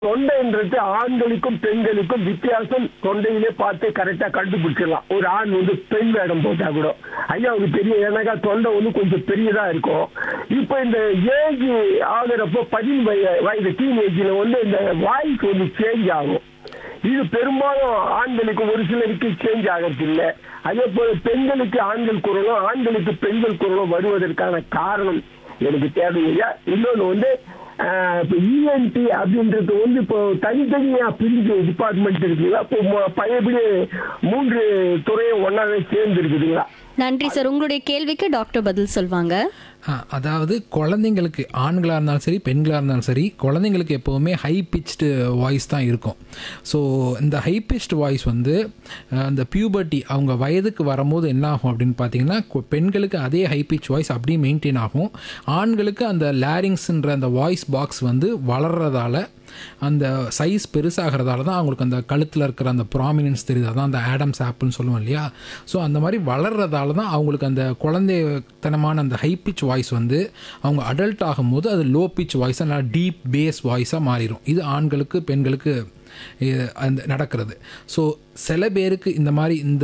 தொண்டைன்றது ஆண்களுக்கும் பெண்களுக்கும் வித்தியாசம் தொண்டையிலே பார்த்து கரெக்டா கண்டுபிடிச்சிடலாம் ஒரு ஆண் வந்து பெண் வேடம் போட்டா கூட ஐயா ஒரு பெரிய எனக்கா தொண்டை வந்து கொஞ்சம் பெரியதா இருக்கும் இப்போ இந்த ஏஜ் ஆகுறப்போ பதின் வயது டீன் ஏஜ்ல வந்து இந்த வாய்ஸ் வந்து சேஞ்ச் ஆகும் இது பெரும்பாலும் ஆண்களுக்கு ஒரு சிலருக்கு சேஞ்ச் ஆகிறது இல்லை அதே போல பெண்களுக்கு ஆண்கள் குரலும் ஆண்களுக்கு பெண்கள் குரலும் வருவதற்கான காரணம் எனக்கு தேவையில்லையா இன்னொன்று வந்து இப்போ இஎன்டி அப்படின்றது வந்து இப்போ தனித்தனியா பிரிஞ்சு டிபார்ட்மெண்ட் இருக்குங்களா இப்போ மொ- பழையபடி மூன்று துறையும் ஒன்னாவே சேர்ந்து இருக்குதுங்களா நன்றி சார் உங்களுடைய கேள்விக்கு டாக்டர் பதில் சொல்வாங்க ஆ, அதாவது குழந்தைங்களுக்கு ஆண்களாக இருந்தாலும் சரி பெண்களாக இருந்தாலும் சரி குழந்தைங்களுக்கு எப்போவுமே ஹை பிச்டு வாய்ஸ் தான் இருக்கும் ஸோ இந்த ஹை பிச்டு வாய்ஸ் வந்து அஹ், அந்த பியூபர்ட்டி அவங்க வயதுக்கு வரும்போது என்ன ஆகும் அப்படின்னு பார்த்தீங்கன்னா கு- பெண்களுக்கு அதே ஹை பிச் வாய்ஸ் அப்படியே மெயின்டைன் ஆகும் ஆண்களுக்கு அந்த லேரிங்ஸ்ன்ற அந்த வாய்ஸ் பாக்ஸ் வந்து வளர்றதால அந்த சைஸ் பெருசாகிறதால தான் அவங்களுக்கு அந்த கழுத்தில் இருக்கிற அந்த ப்ராமினன்ஸ் தெரியுது அதான் அந்த ஆடம்ஸ் ஆப்பிள்னு சொல்லுவோம் இல்லையா ஸோ அந்த மாதிரி வளர்றதால தான் அவங்களுக்கு அந்த குழந்தைத்தனமான அந்த ஹை பிச் வாய்ஸ் வந்து அவங்க அடல்ட் ஆகும்போது அது லோ பிச் வாய்ஸாக நல்லா டீப் பேஸ் வாய்ஸாக மாறிடும் இது ஆண்களுக்கு பெண்களுக்கு இது அந்த நடக்கிறது ஸோ சில பேருக்கு இந்த மாதிரி இந்த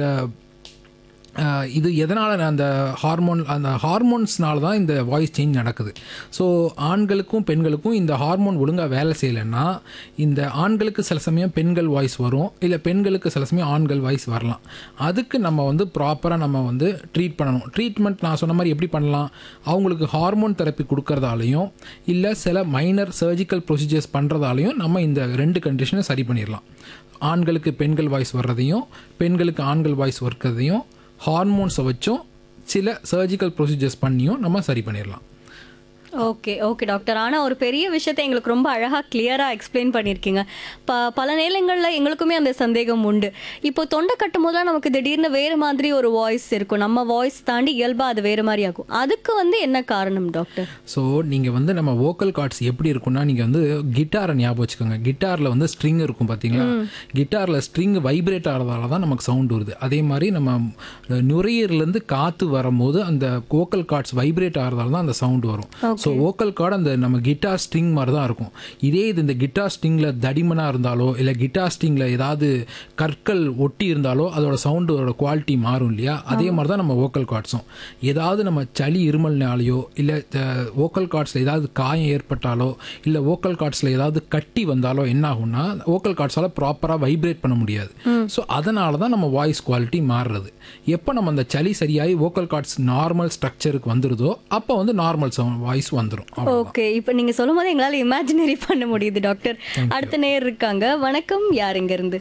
ஆஹ் இது எதனால் அந்த ஹார்மோன் அந்த ஹார்மோன்ஸ்னால தான் இந்த வாய்ஸ் சேஞ்ச் நடக்குது ஸோ ஆண்களுக்கும் பெண்களுக்கும் இந்த ஹார்மோன் ஒழுங்காக வேலை செய்யலைன்னா இந்த ஆண்களுக்கு சில சமயம் பெண்கள் வாய்ஸ் வரும் இல்லை பெண்களுக்கு சில சமயம் ஆண்கள் வாய்ஸ் வரலாம் அதுக்கு நம்ம வந்து ப்ராப்பராக நம்ம வந்து ட்ரீட் பண்ணணும் ட்ரீட்மெண்ட் நான் சொன்ன மாதிரி எப்படி பண்ணலாம் அவங்களுக்கு ஹார்மோன் தெரப்பி கொடுக்கறதாலையும் இல்லை சில மைனர் சர்ஜிக்கல் ப்ரொசீஜர்ஸ் பண்ணுறதாலையும் நம்ம இந்த ரெண்டு கண்டிஷனை சரி பண்ணிடலாம் ஆண்களுக்கு பெண்கள் வாய்ஸ் வர்றதையும் பெண்களுக்கு ஆண்கள் வாய்ஸ் வர்றதையும் ஹார்மோன்ஸை வச்சும் சில சர்ஜிக்கல் ப்ரொசீஜர்ஸ் பண்ணியும் நம்ம சரி பண்ணிடலாம் ஓகே ஓகே டாக்டர் ஆனால் ஒரு பெரிய விஷயத்தை எங்களுக்கு ரொம்ப அழகாக கிளியராக எக்ஸ்பிளைன் பண்ணியிருக்கீங்க ப பல நேரங்களில் எங்களுக்குமே அந்த சந்தேகம் உண்டு இப்போ தொண்டை கட்டும் போதெல்லாம் நமக்கு திடீர்னு வேறு மாதிரி ஒரு வாய்ஸ் இருக்கும் நம்ம வாய்ஸ் தாண்டி இயல்பாக அது வேறு மாதிரி ஆகும் அதுக்கு வந்து என்ன காரணம் டாக்டர் ஸோ நீங்கள் வந்து நம்ம வோக்கல் கார்ட்ஸ் எப்படி இருக்கும்னா நீங்கள் வந்து கிட்டாரை ஞாபகம் வச்சுக்கோங்க கிட்டாரில் வந்து ஸ்ட்ரிங் இருக்கும் பார்த்தீங்களா கிட்டாரில் ஸ்ட்ரிங் வைப்ரேட் ஆகிறதால தான் நமக்கு சவுண்ட் வருது அதே மாதிரி நம்ம நுரையீரலேருந்து காற்று வரும்போது அந்த வோக்கல் கார்ட்ஸ் வைப்ரேட் ஆகிறதால தான் அந்த சவுண்ட் வரும் ஸோ வோக்கல் கார்டு அந்த நம்ம கிட்டார் ஸ்ட்ரிங் மாதிரி தான் இருக்கும் இதே இது இந்த கிட்டார் ஸ்ட்ரிங்கில் தடிமனாக இருந்தாலோ இல்லை கிட்டார் ஸ்ட்ரிங்கில் ஏதாவது கற்கள் ஒட்டி இருந்தாலோ அதோட சவுண்டோட குவாலிட்டி மாறும் இல்லையா அதே மாதிரி தான் நம்ம வோக்கல் கார்ட்ஸும் ஏதாவது நம்ம சளி இருமல்னாலேயோ இல்லை வோக்கல் கார்ட்ஸில் ஏதாவது காயம் ஏற்பட்டாலோ இல்லை வோக்கல் கார்ட்ஸில் ஏதாவது கட்டி வந்தாலோ என்ன ஆகும்னா வோக்கல் கார்ட்ஸால் ப்ராப்பராக வைப்ரேட் பண்ண முடியாது ஸோ அதனால தான் நம்ம வாய்ஸ் குவாலிட்டி மாறுறது எப்போ நம்ம அந்த சளி சரியாகி வோக்கல் கார்ட்ஸ் நார்மல் ஸ்ட்ரக்சருக்கு வந்துடுதோ அப்போ வந்து நார்மல் சவுண்ட் வாய்ஸ் வந்துடும் ஓகே இப்போ நீங்கள் சொல்லும் போது எங்களால் இமேஜினரி பண்ண முடியுது டாக்டர் அடுத்த நேர் இருக்காங்க வணக்கம் யார் இங்க இருந்து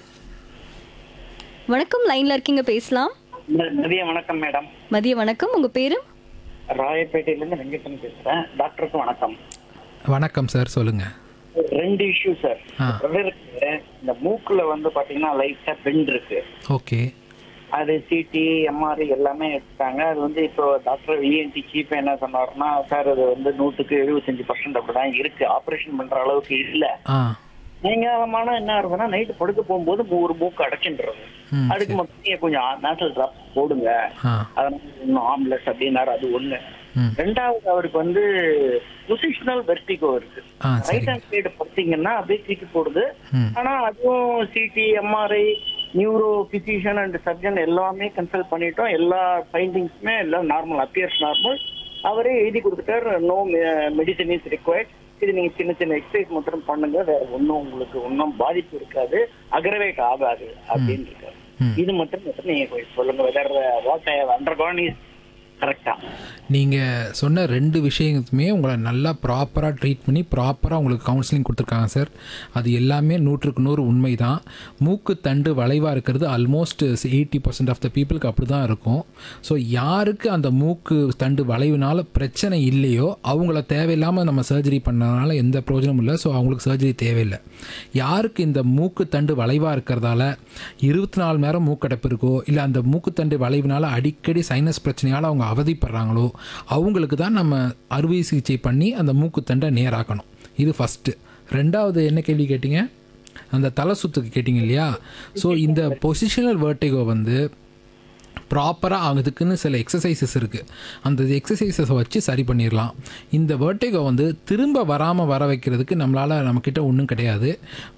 வணக்கம் லைன்ல இருக்கீங்க பேசலாம் ம- மதிய வணக்கம் மேடம் மதிய வணக்கம் உங்க பேரு ராயப்பேட்டையில இருந்து வெங்கடன் பேசுறேன் டாக்டருக்கு வணக்கம் வணக்கம் சார் சொல்லுங்கள் ரெண்டு இஷ்யூ சார் ஆ. பிரதருக்கு இந்த மூக்குல வந்து பாத்தீங்கன்னா லைட்டா பெண்ட் இருக்கு ஓகே அது சிடி எம்ஆர்ஐ எல்லாமே எடுத்தாங்க அது வந்து இப்போ டாக்டர் இஎன்டி சீஃப் என்ன சொன்னாருன்னா சார் அது வந்து நூற்றுக்கு எழுபத்தஞ்சு பர்சன்ட் அப்படிதான் இருக்கு ஆபரேஷன் பண்ற அளவுக்கு இல்ல ஆ நீங்கமான என்ன இருக்குன்னா நைட்டு படுக்க போகும்போது மூ- ஒரு மூக்கு அடைச்சுன்றது ம், அதுக்கு மட்டும் நீங்க கொஞ்சம் நேஷனல் டிராப் போடுங்க ஆ அதனால இன்னும் ஆம்புலன்ஸ் அப்படின்னாரு அது ஒண்ணு ம் ரெண்டாவது அவருக்கு வந்து பொசிஷனல் வெர்டிகோ இருக்கு ஆ ரைட் சரிங்க ஹேண்ட் சைடு பார்த்தீங்கன்னா அப்படியே தூக்கி போடுது ம் ஆனா அதுவும் CT MRI neuro physician and surgeon எல்லாமே கன்சல்ட் பண்ணிட்டோம் எல்லா ஃபைண்டிங்ஸுமே எல்லாம் நார்மல் அப்பியர்ஸ் நார்மல் அவரே எழுதி கொடுத்துட்டார் நோ மெடிசன் இஸ் ரிக்வயர்ட் இது நீங்க சின்ன சின்ன எக்ஸசைஸ் மட்டும் பண்ணுங்க வேற ஒன்றும் உங்களுக்கு ஒன்றும் பாதிப்பு இருக்காது அக்ரவேட் ஆகாது அப்படின்னு இருக்காரு ம். இது மட்டும் மட்டும் நீங்க கொஞ்சம் சொல்லுங்க whether what undergone is கரெக்டா நீங்கள் சொன்ன ரெண்டு விஷயத்துமே உங்களை நல்லா ப்ராப்பராக ட்ரீட் பண்ணி ப்ராப்பராக உங்களுக்கு கவுன்சிலிங் கொடுத்துருக்காங்க சார் அது எல்லாமே நூற்றுக்கு நூறு உண்மை தான் மூக்கு தண்டு வளைவாக இருக்கிறது almost eighty percent of the பீப்புளுக்கு அப்படி தான் இருக்கும் ஸோ யாருக்கு அந்த மூக்கு தண்டு வளைவுனால பிரச்சனை இல்லையோ அவங்கள தேவையில்லாமல் நம்ம சர்ஜரி பண்ணனால எந்த பிரயோஜனமும் இல்லை ஸோ அவங்களுக்கு சர்ஜரி தேவையில்லை யாருக்கு இந்த மூக்கு தண்டு வளைவாக இருக்கிறதால இருபத்தி நாலு நேரம் மூக்கடைப்பு இருக்கோ இல்லை அந்த மூக்குத்தண்டு வளைவுனால அடிக்கடி சைனஸ் பிரச்சனையால் அவங்க அவதிப்படுறாங்களோ அவங்களுக்கு தான் நம்ம அறுவை சிகிச்சை பண்ணி அந்த மூக்குத்தண்டை நேராக்கணும் இது ஃபஸ்ட்டு ரெண்டாவது என்ன கேள்வி கேட்டிங்க அந்த தலை சுத்துக்கு கேட்டிங்க இல்லையா ஸோ இந்த பொசிஷனல் வேர்ட்டிகோ வந்து ப்ராப்பராக அதுக்குன்னு சில எக்ஸசைசஸ் இருக்குது அந்த எக்ஸசைசஸை வச்சு சரி பண்ணிடலாம் இந்த வேர்ட்டிகோ வந்து திரும்ப வராமல் வர வைக்கிறதுக்கு நம்மளால் நம்மக்கிட்ட ஒன்றும் கிடையாது